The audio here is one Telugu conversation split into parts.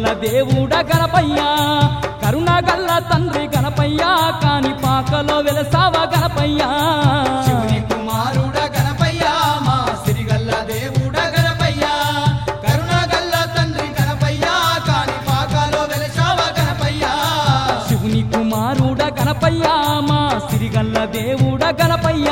దేవుడ గణపయ్య కరుణగల్ల తండ్రి గణపయ్య కాని పాకలో వెలసావ గణపయ్య శివుని కుమారుడ గణపయ్య మా సిరిగల్ల దేవుడ గణపయ్య కరుణగల్ల తండ్రి గణపయ్య కాని పాకాలో వెలసావ గణపయ్య శివుని కుమారుడ గణపయ్య మా సిరిగల్ల దేవుడ గణపయ్య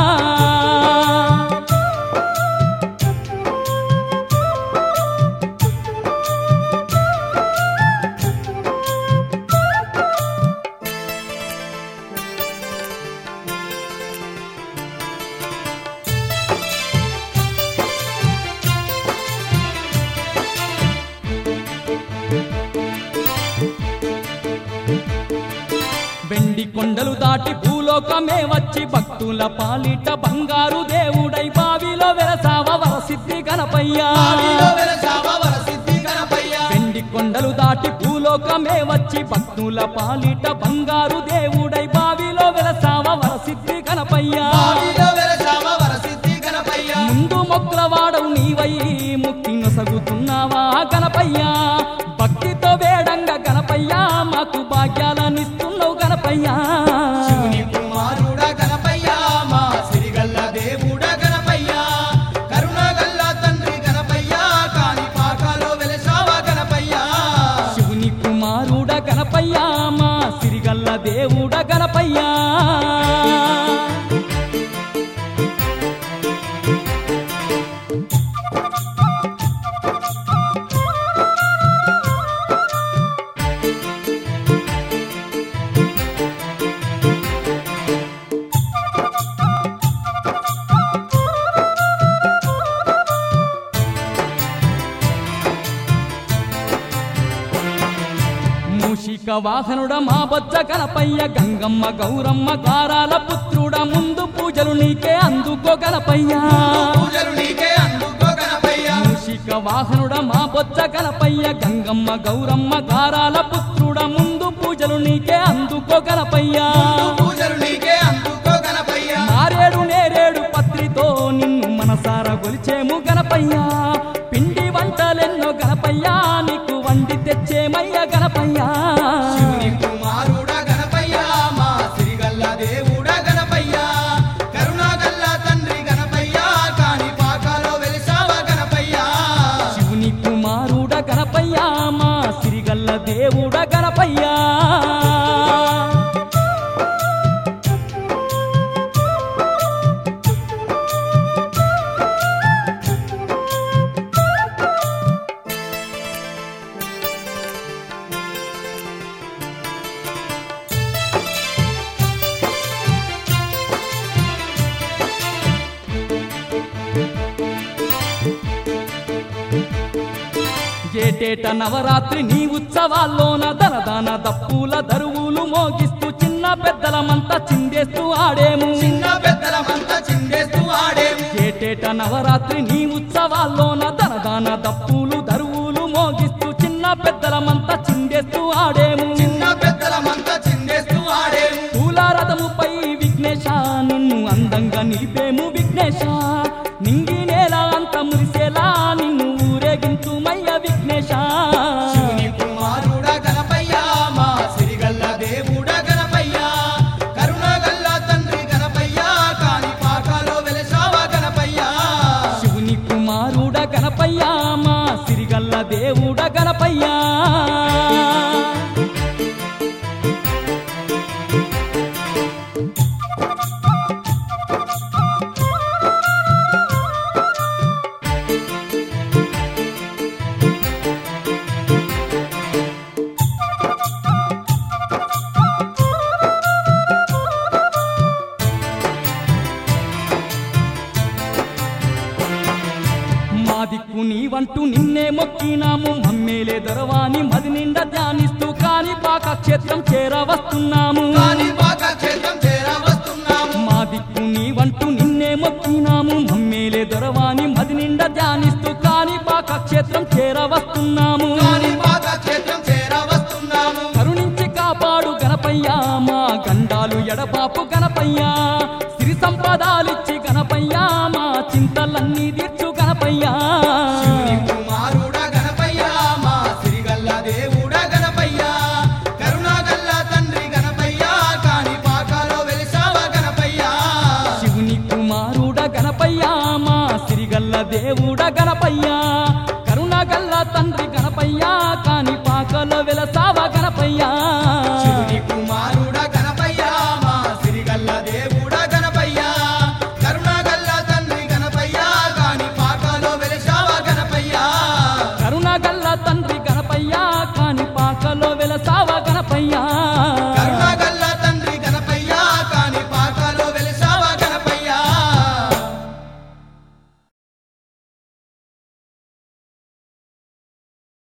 వెండి కొండలు దాటి భూలోకమే వచ్చి భక్తుల పాలిట బంగారు దేవుడై బావిలో వెలసావ వరసిద్ధి గణపయ్యా బావిలో వెలసావ వరసిద్ధి గణపయ్య వెండి కొండలు దాటి భూలోకమే వచ్చి భక్తుల పాలిట బంగారు దేవుడై బావిలో వెలసావ వరసిద్ధి గణపయ్యా బావిలో వెలసావ వరసిద్ధి గణపయ్య ముందు మొగ్రవాడవు నీవై ముక్తి నొసగుతున్నావా గణపయ్యా భక్తితో వేడంగా గణపయ్యా మాకు భాగ్యాలనిస్తున్నావు గణపయ్యా శివుని కుమారుడ గణపయ్య మా సిరిగల్ల దేవుడ గణపయ్య కరుణగల్ల తండ్రి గణపయ్య కాని పాకాలో వెలసావ గణపయ్య శివుని కుమారుడ గణపయ్యా మా సిరిగల్ల దేవుడ గణపయ్యా మూషిక వాహనుడ మా బొజ్జ గణపయ్య గంగమ్మ గౌరమ్మ గారాల పుత్రుడ ముందు పూజలు నీకే అందుకో గణపయ్యా పూజలు నీకే అందుకో గణపయ్య మూషిక వాహనుడ మా బొజ్జ గణపయ్య గంగమ్మ గౌరమ్మ గారాల పుత్రుడ ముందు పూజలు నీకే అందుకో గణపయ్యా పూజలు నీకే అందుకో గణపయ్య మారేడు నేరేడు పత్రితో నిన్ను మనసారా గొలిచేము గణపయ్యా పిండి వంటలెన్నో గణపయ్యా నీకు వండి తెచ్చేమయ్య గణపయ్యా శివుని కుమారుడ గణపయ్య మా సిరిగల్ల దేవుడ గణపయ్య కరుణగల్ల తండ్రి గణపయ్య కాని పాకాలో వెలిసావ గణపయ్య శివుని కుమారుడ గణపయ్యా మా సిరిగల్ల దేవుడ గణపయ్యా ఏటేట నవరాత్రి నీ ఉత్సవాల్లోన దనదాన దప్పుల దరువులు మోగిస్తూ చిన్న పెద్దలమంతా చిందేస్తూ ఆడేము చిన్న పెద్దలమంతా చిందేస్తూ ఆడేము ఏటేట నవరాత్రి నీ ఉత్సవాల్లోన దనదాన దప్పులు దరువులు మోగిస్తూ చిన్న పెద్దలమంతా చిందేస్తూ ఆడేము చిన్న పెద్దలమంతా చిందేస్తూ ఆడేము పూలారథముపై విఘ్నేశ నిన్ను అందంగా నిలిపేము విఘ్నేశ నింగి నేల అంత మురిసేలా నిన్ను ఊరేగించుమయ్య విఘ్నేశ శివుని కుమారుడ గణపయ్య మా సిరిగల్ల దేవుడ గణపయ్య కరుణగల్ల తండ్రి గణపయ్య కాని పాకాలో వెలసావ గణపయ్య శివుని కుమారుడ గణపయ్య మా సిరిగల్ల దేవుడ గణపయ్య మా దిక్కు నీవంటూ నిన్నే మొక్కినాము మమ్మేలే దొరవాని మది నిండా ధ్యానిస్తూ కాని పాక క్షేత్రం చేరవస్తున్నాము కాని పాక క్షేత్రం చేర వస్తున్నాము మా దిక్కు నీవంటూ నిన్నే మొక్కినాము మమ్మేలే దొరవాని మది నిండా ధ్యానిస్తూ కాని పాక క్షేత్రం చేరవస్తున్నాము కాని పాక క్షేత్రం చేర వస్తున్నాము కరుణించి కాపాడు గణపయ్య మా గండాలు ఎడబాపు గణపయ్య సిరి సంపదాలిచ్చి గణపయ్య మా చింతలన్నీ తీర్చు గణపయ్య శివుని కుమారుడ గణపయ్య మా సిరిగల్ల తండ్రి గణపయ్యా కాని పాకలో వెలసావ గణపయ్యా శివుని కుమారుడ గణపయ్య మా సిరిగల్ల దేవుడ గణపయ్య కరుణగల్ల తండ్రి గణపయ్య కాని పాకలో వెలిశావ గణపయ్య కరుణగల్ల తండ్రి గణపయ్యా కాని పాకలో వెలసావ